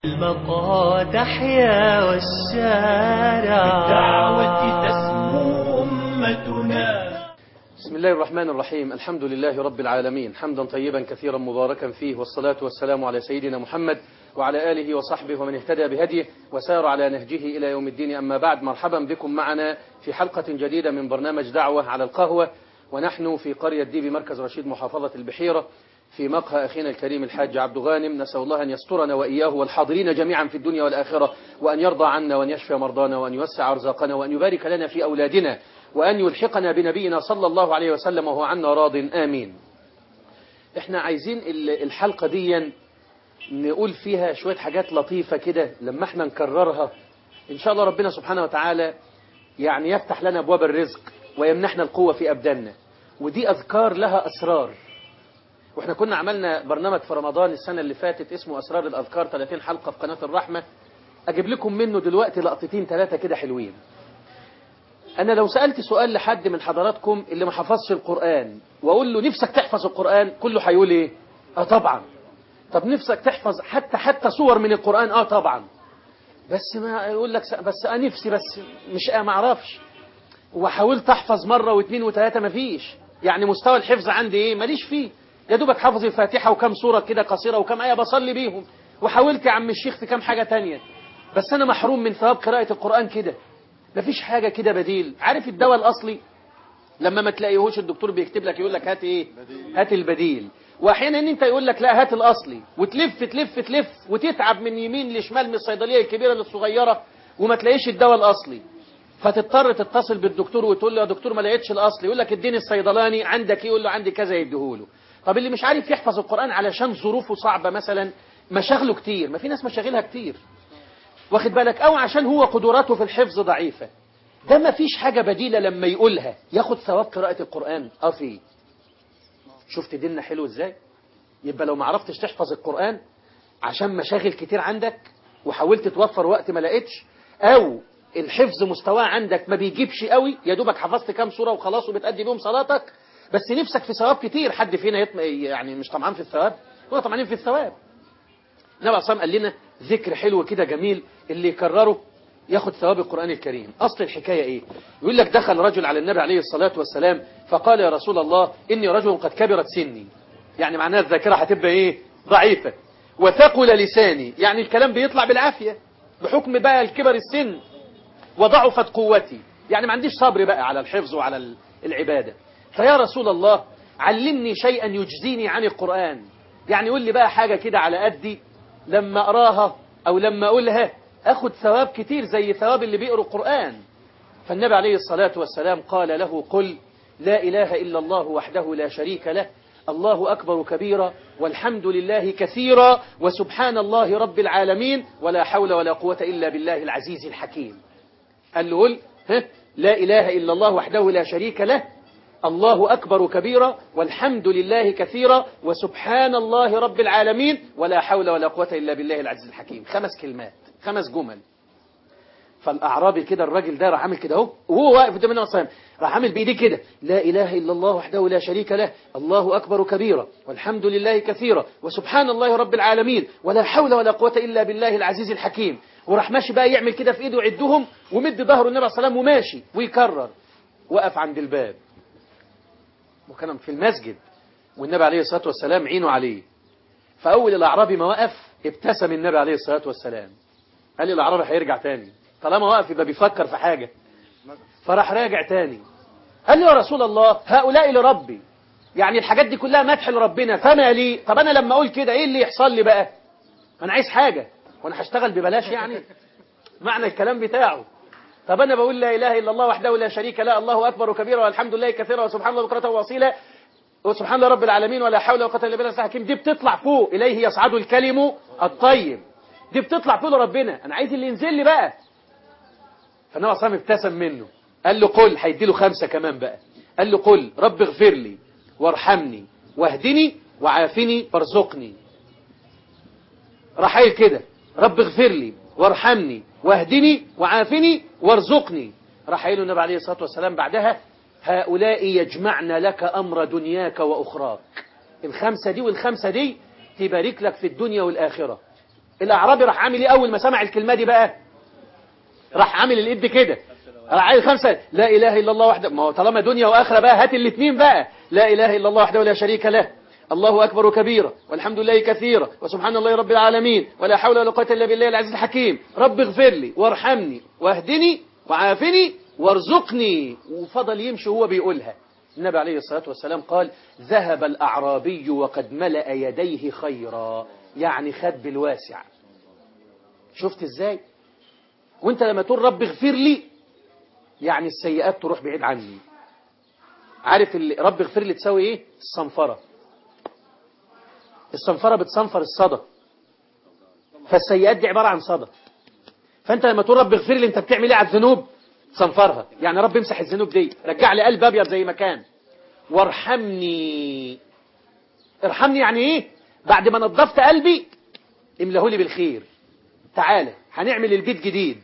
المقى تحيا والشارع بالدعوة تسمو أمتنا بسم الله الرحمن الرحيم الحمد لله رب العالمين حمدا طيبا كثيرا مباركا فيه والصلاة والسلام على سيدنا محمد وعلى آله وصحبه ومن اهتدى بهديه وسار على نهجه إلى يوم الدين أما بعد مرحبا بكم معنا في حلقة جديدة من برنامج دعوة على القهوة ونحن في قرية ديبي مركز رشيد محافظة البحيرة في مقهى أخينا الكريم الحاج عبد غانم نسأل الله أن يسترنا وإياه والحاضرين جميعا في الدنيا والآخرة وأن يرضى عنا وأن يشفي مرضانا وأن يوسع أرزاقنا وأن يبارك لنا في أولادنا وأن يلحقنا بنبينا صلى الله عليه وسلم وهو عنا راض آمين احنا عايزين الحلقة دي نقول فيها شوية حاجات لطيفة كده لما احنا نكررها إن شاء الله ربنا سبحانه وتعالى يعني يفتح لنا أبواب الرزق ويمنحنا القوة في أبداننا ودي أذكار لها أسرار واحنا كنا عملنا برنامج في رمضان السنة اللي فاتت اسمه أسرار الأذكار 30 حلقة في قناة الرحمة أجيب لكم منه دلوقتي لقطتين ثلاثة كده حلوين أنا لو سألت سؤال لحد من حضراتكم اللي ما حفظش القرآن وأقول له نفسك تحفظ القرآن كله هيقول إيه؟ آه طبعا طب نفسك تحفظ حتى حتى صور من القرآن آه طبعا بس ما يقول لك بس أنا نفسي بس مش آه ما أعرفش وحاولت أحفظ مرة واثنين وثلاثة ما فيش يعني مستوى الحفظ عندي إيه ماليش فيه يا دوبك حافظ الفاتحة وكم سورة كده قصيرة وكم آية بصلي بيهم وحاولت يا عم الشيخ في كم حاجة تانية بس أنا محروم من ثواب قراءة القرآن كده مفيش حاجة كده بديل عارف الدواء الأصلي لما ما تلاقيهوش الدكتور بيكتب لك يقول لك هات ايه هات البديل واحيانا انت يقول لك لا هات الاصلي وتلف تلف تلف وتتعب من يمين لشمال من الصيدليه الكبيره للصغيره وما تلاقيش الدواء الاصلي فتضطر تتصل بالدكتور وتقول له يا دكتور ما لقيتش الاصلي يقول لك اديني الصيدلاني عندك ايه يقول له عندي كذا يديهوله طب اللي مش عارف يحفظ القران علشان ظروفه صعبه مثلا مشاغله كتير ما في ناس مشاغلها كتير واخد بالك او عشان هو قدراته في الحفظ ضعيفة ده ما فيش حاجة بديلة لما يقولها ياخد ثواب قراءة القرآن اه في شفت ديننا حلو ازاي يبقى لو ما عرفتش تحفظ القرآن عشان مشاغل كتير عندك وحاولت توفر وقت ما لقيتش او الحفظ مستواه عندك ما بيجيبش قوي يا دوبك حفظت كام سورة وخلاص وبتأدي بيهم صلاتك بس نفسك في ثواب كتير حد فينا يطم... يعني مش طمعان في الثواب هو طمعانين في الثواب النبي عليه قال لنا ذكر حلو كده جميل اللي يكرره ياخد ثواب القرآن الكريم أصل الحكاية إيه يقول لك دخل رجل على النبي عليه الصلاة والسلام فقال يا رسول الله إني رجل قد كبرت سني يعني معناها الذاكرة هتبقى إيه ضعيفة وثقل لساني يعني الكلام بيطلع بالعافية بحكم بقى الكبر السن وضعفت قوتي يعني ما عنديش صبر بقى على الحفظ وعلى العبادة فيا رسول الله علمني شيئا يجزيني عن القرآن يعني يقول لي بقى حاجة كده على قدي لما أراها أو لما أقولها أخد ثواب كتير زي ثواب اللي بيقروا القرآن فالنبي عليه الصلاة والسلام قال له قل لا إله إلا الله وحده لا شريك له الله أكبر كبيرا والحمد لله كثيرا وسبحان الله رب العالمين ولا حول ولا قوة إلا بالله العزيز الحكيم قال له قل لا إله إلا الله وحده لا شريك له الله أكبر كبيرا والحمد لله كثيرا وسبحان الله رب العالمين ولا حول ولا قوة إلا بالله العزيز الحكيم خمس كلمات خمس جمل فالأعرابي كده الراجل ده راح عامل كده اهو وهو واقف قدام النبي صلى الله عليه وسلم راح عامل بإيديه كده لا إله إلا الله وحده لا شريك له الله أكبر كبيرا والحمد لله كثيرا وسبحان الله رب العالمين ولا حول ولا قوة إلا بالله العزيز الحكيم وراح ماشي بقى يعمل كده في إيده ويعدهم ومد ظهره النبي صلى الله عليه وسلم وماشي ويكرر وقف عند الباب وكان في المسجد والنبي عليه الصلاة والسلام عينه عليه فأول الأعرابي ما وقف ابتسم النبي عليه الصلاة والسلام قال لي الأعرابي هيرجع تاني طالما وقف يبقى بيفكر في حاجة فراح راجع تاني قال لي يا رسول الله هؤلاء لربي يعني الحاجات دي كلها مدح لربنا فما لي طب أنا لما أقول كده إيه اللي يحصل لي بقى أنا عايز حاجة وأنا هشتغل ببلاش يعني معنى الكلام بتاعه طب أنا بقول لا إله إلا الله وحده لا شريك له الله أكبر كبيرا والحمد لله كثيرا وسبحان الله بكرة وأصيلا وسبحان الله رب العالمين ولا حول ولا قوة إلا بالله الحكيم دي بتطلع فوق إليه يصعد الكلم الطيب دي بتطلع فوق لربنا أنا عايز اللي ينزل لي بقى فالنبي صلى الله عليه وسلم ابتسم منه قال له قل هيدي له خمسة كمان بقى قال له قل رب اغفر لي وارحمني واهدني وعافني وارزقني راح قايل كده رب اغفر لي وارحمني واهدني وعافني وارزقني راح قايل النبي عليه الصلاة والسلام بعدها هؤلاء يجمعن لك أمر دنياك وأخراك الخمسة دي والخمسة دي تبارك لك في الدنيا والآخرة الاعرابي راح عامل ايه اول ما سمع الكلمه دي بقى راح عامل الايد كده راح عايز خمسه لا اله الا الله وحده ما هو طالما دنيا واخره بقى هات الاثنين بقى لا اله الا الله وحده ولا شريك له الله اكبر كبيرا والحمد لله كثيرا وسبحان الله رب العالمين ولا حول ولا قوه الا بالله العزيز الحكيم رب اغفر لي وارحمني واهدني وعافني وارزقني وفضل يمشي وهو بيقولها النبي عليه الصلاة والسلام قال ذهب الأعرابي وقد ملأ يديه خيرا يعني خد بالواسع شفت ازاي وانت لما تقول رب اغفر لي يعني السيئات تروح بعيد عني عارف اللي رب اغفر لي تساوي ايه الصنفرة الصنفرة بتصنفر الصدى فالسيئات دي عبارة عن صدى فانت لما تقول رب اغفر لي انت بتعمل ايه على الذنوب صنفرها يعني رب امسح الذنوب دي رجع لي قلب ابيض زي ما كان وارحمني ارحمني يعني ايه بعد ما نظفت قلبي املاه لي بالخير تعالى هنعمل البيت جديد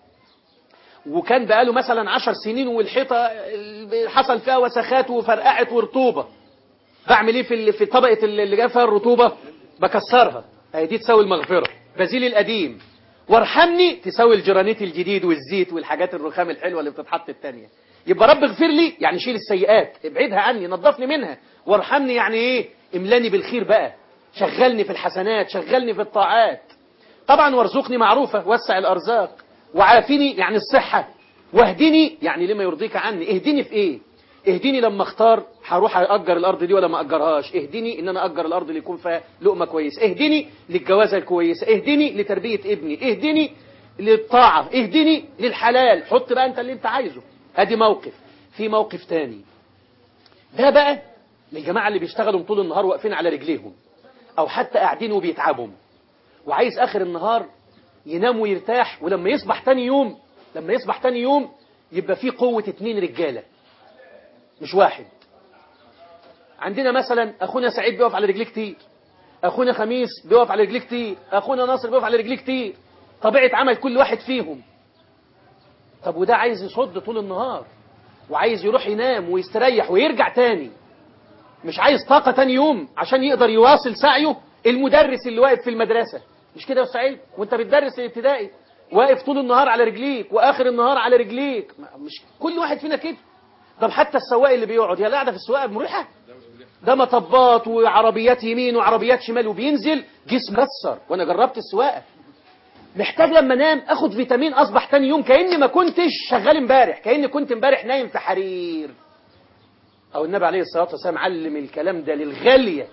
وكان بقاله مثلا عشر سنين والحيطة حصل فيها وسخات وفرقعت ورطوبة بعمل ايه في ال- في طبقة اللي جاب فيها الرطوبة بكسرها اهي دي تساوي المغفرة بزيل القديم وارحمني تساوي الجرانيت الجديد والزيت والحاجات الرخام الحلوة اللي بتتحط التانية يبقى رب اغفر لي يعني شيل السيئات ابعدها عني نظفني منها وارحمني يعني ايه املاني بالخير بقى شغلني في الحسنات شغلني في الطاعات طبعا وارزقني معروفة وسع الأرزاق وعافني يعني الصحة واهدني يعني لما يرضيك عني اهدني في ايه اهدني لما اختار هروح اجر الارض دي ولا ما اجرهاش اهدني ان انا اجر الارض اللي يكون فيها لقمه كويسه اهدني للجوازه الكويسه اهدني لتربيه ابني اهدني للطاعه اهدني للحلال حط بقى انت اللي انت عايزه ادي موقف في موقف تاني ده بقى للجماعه اللي بيشتغلوا طول النهار واقفين على رجليهم او حتى قاعدين وبيتعبوا وعايز اخر النهار ينام ويرتاح ولما يصبح تاني يوم لما يصبح تاني يوم يبقى فيه قوة اتنين رجالة مش واحد عندنا مثلا اخونا سعيد بيقف على رجليه كتير اخونا خميس بيقف على رجليه كتير اخونا ناصر بيقف على رجليه كتير طبيعة عمل كل واحد فيهم طب وده عايز يصد طول النهار وعايز يروح ينام ويستريح ويرجع تاني مش عايز طاقة تاني يوم عشان يقدر يواصل سعيه المدرس اللي واقف في المدرسة مش كده يا أستاذ سعيد وانت بتدرس الابتدائي واقف طول النهار على رجليك واخر النهار على رجليك ما- مش كل واحد فينا كده طب حتى السواق اللي بيقعد هي القعده في السواقه مريحه ده مطبات وعربيات يمين وعربيات شمال وبينزل جسم كسر وانا جربت السواقه محتاج لما انام اخد فيتامين اصبح تاني يوم كاني ما كنتش شغال امبارح كاني كنت امبارح نايم في حرير او النبي عليه الصلاه والسلام علم الكلام ده للغاليه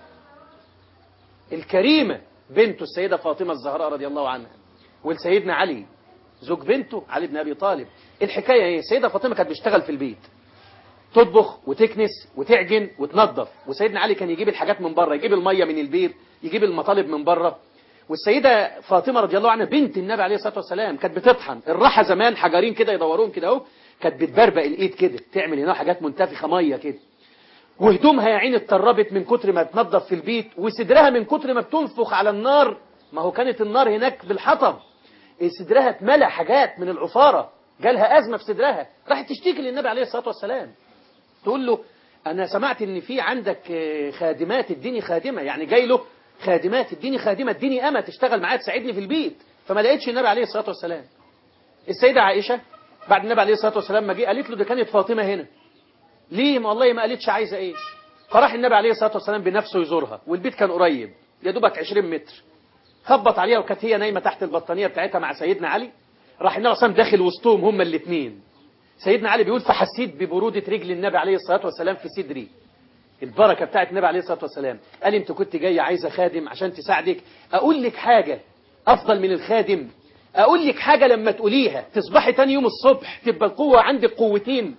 الكريمه بنته السيده فاطمه الزهراء رضي الله عنها ولسيدنا علي زوج بنته علي بن ابي طالب الحكايه ايه السيده فاطمه كانت بتشتغل في البيت تطبخ وتكنس وتعجن وتنظف وسيدنا علي كان يجيب الحاجات من بره يجيب الميه من البير يجيب المطالب من بره والسيده فاطمه رضي الله عنها بنت النبي عليه الصلاه والسلام كانت بتطحن الراحه زمان حجرين كده يدوروهم كده اهو كانت بتبربق الايد كده تعمل هنا حاجات منتفخه ميه كده وهدومها يا عيني اتطربت من كتر ما تنظف في البيت وصدرها من كتر ما بتنفخ على النار ما هو كانت النار هناك بالحطب صدرها اتملى حاجات من العفارة جالها أزمة في صدرها راحت تشتكي للنبي عليه الصلاة والسلام تقول له أنا سمعت إن في عندك آه، خادمات اديني خادمة يعني جاي له خادمات اديني خادمة اديني أمة تشتغل معايا تساعدني في البيت فما لقيتش النبي عليه الصلاة والسلام السيدة عائشة بعد النبي عليه الصلاة والسلام ما جه قالت له ده كانت فاطمة هنا ليه ما والله ما قالتش عايزة ايه فراح النبي عليه الصلاة والسلام بنفسه يزورها والبيت كان قريب يا دوبك 20 متر خبط عليها وكانت هي نايمة تحت البطانية بتاعتها مع سيدنا علي راح النبي صلى الله عليه وسلم داخل وسطهم هما الاثنين سيدنا علي بيقول فحسيت ببرودة رجل النبي عليه الصلاة والسلام في صدري البركة بتاعت النبي عليه الصلاة والسلام قال انت كنت جاي عايزة خادم عشان تساعدك اقول لك حاجة افضل من الخادم اقول لك حاجة لما تقوليها تصبحي تاني يوم الصبح تبقى القوة عندك قوتين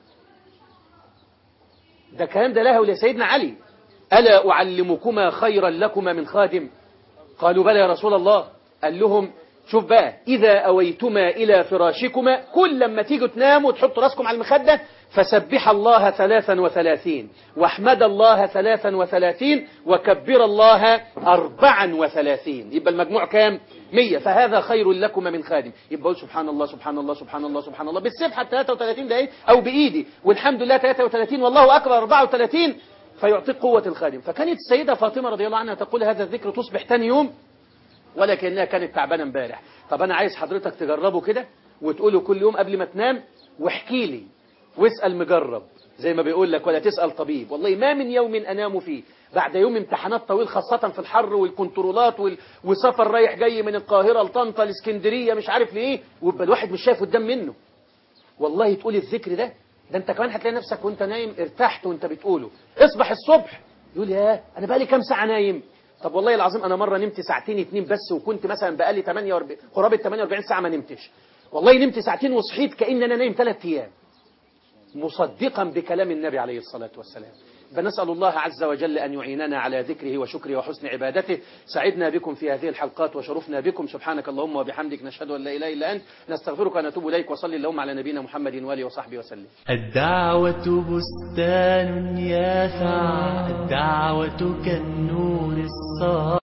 ده الكلام ده له لسيدنا علي ألا أعلمكما خيرا لكما من خادم قالوا بلى يا رسول الله قال لهم شوف بقى إذا أويتما إلى فراشكما كل لما تيجوا تناموا تحطوا راسكم على المخدة فسبح الله ثلاثا وثلاثين واحمد الله ثلاثا وثلاثين وكبر الله أربعا وثلاثين يبقى المجموع كام مية فهذا خير لكما من خادم يبقى قول سبحان الله سبحان الله سبحان الله سبحان الله بالسبحة 33 دقيقة أو بإيدي والحمد لله 33 والله أكبر 34 فيعطيك قوة الخادم فكانت السيدة فاطمة رضي الله عنها تقول هذا الذكر تصبح ثاني يوم ولا كأنها كانت تعبانة امبارح طب أنا عايز حضرتك تجربه كده وتقوله كل يوم قبل ما تنام واحكي لي واسأل مجرب زي ما بيقول لك ولا تسأل طبيب والله ما من يوم أنام فيه بعد يوم امتحانات طويل خاصة في الحر والكنترولات وال... وسفر رايح جاي من القاهرة لطنطا الاسكندرية مش عارف ليه ويبقى الواحد مش شايف قدام منه والله تقول الذكر ده ده انت كمان هتلاقي نفسك وانت نايم ارتحت وانت بتقوله اصبح الصبح يقول يا انا بقالي كام ساعة نايم طب والله العظيم انا مرة نمت ساعتين اتنين بس وكنت مثلا بقالي 48 قرابة 48 ساعة ما نمتش والله نمت ساعتين وصحيت كأن انا نايم ثلاث ايام مصدقا بكلام النبي عليه الصلاة والسلام فنسأل الله عز وجل أن يعيننا على ذكره وشكره وحسن عبادته سعدنا بكم في هذه الحلقات وشرفنا بكم سبحانك اللهم وبحمدك نشهد أن لا إله إلا أنت نستغفرك ونتوب إليك وصلي اللهم على نبينا محمد وآله وصحبه وسلم الدعوة بستان يافع الدعوة كالنور الصافي